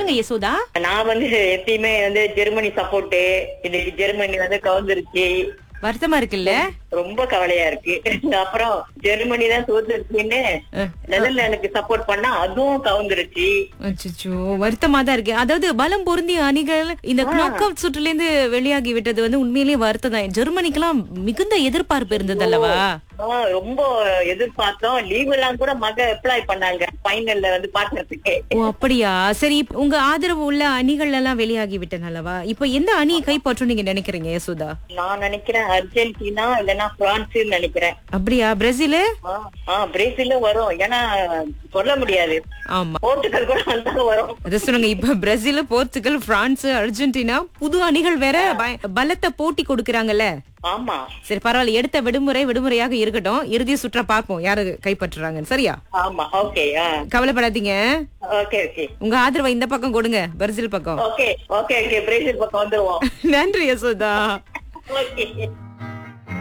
சொல்லுங்க யசோதா நான் வந்து எப்பயுமே வந்து ஜெர்மனி சப்போர்ட் இன்னைக்கு ஜெர்மனி வந்து கவுந்துருச்சு வருத்தமா இருக்குல்ல ரொம்ப கவலையா இருக்கு அப்புறம் ஜெர்மனி தான் தோத்துருச்சுன்னு அஹ். நெதர்லாந்துக்கு சப்போர்ட் பண்ணா அதுவும் கவுந்துருச்சு அச்சச்சோ வருத்தமா தான் இருக்கு அதாவது பலம் பொருந்திய அணிகள் இந்த நாக் அவுட் சுற்றுல இருந்து வெளியாகி விட்டது வந்து உண்மையிலேயே வருத்தம் தான் ஜெர்மனிக்கெல்லாம் மிகுந்த எதிர்பார்ப்பு இருந்தது அல்லவா ஆ, ரொம்ப எதிர்பார்த்தோம் லீவ் எல்லாம் கூட மக அப்ளை பண்ணாங்க ஃபைனல்ல வந்து பாக்குறதுக்கு ஓ அப்படியா சரி இப்ப உங்க ஆதரவு உள்ள அணிகள் எல்லாம் வெளியாகி விட்டன அல்லவா இப்ப எந்த அணியை கைப்பற்றும் நீங்க நினைக்கிறீங்க யசோதா நான் நினைக்கிறேன் அர்ஜென்டினா இல்லைன்னா பிரான்ஸ் நினைக்கிறேன் அப்படியா பிரேசில் ஆ, ஆ பிரேசிலும் வரும் ஏன்னா சொல்ல முடியாது ஆமா போர்ச்சுகல் கூட வந்தாலும் வரும் அத சொல்லுங்க இப்ப பிரேசில் போர்ச்சுகல் பிரான்ஸ் அர்ஜென்டினா புது அணிகள் வேற பய- பலத்த போட்டி கொடுக்கறாங்கல்ல ஆமா சரி பரவாயில்ல எடுத்த விடுமுறை விடுமுறையாக இருக்கட்டும் இறுதி சுற்ற பார்ப்போம் யாரு கைப்பற்றுறாங்கன்னு சரியா ஆமா ஓகே கவலைப்படாதீங்க ஓகே ஓகே உங்க ஆதரவை இந்த பக்கம் கொடுங்க பிரேசில் பக்கம் ஓகே ஓகே ஓகே பிரேசில் பக்கம் வந்துருவோம் நன்றி யசோதா ஓகே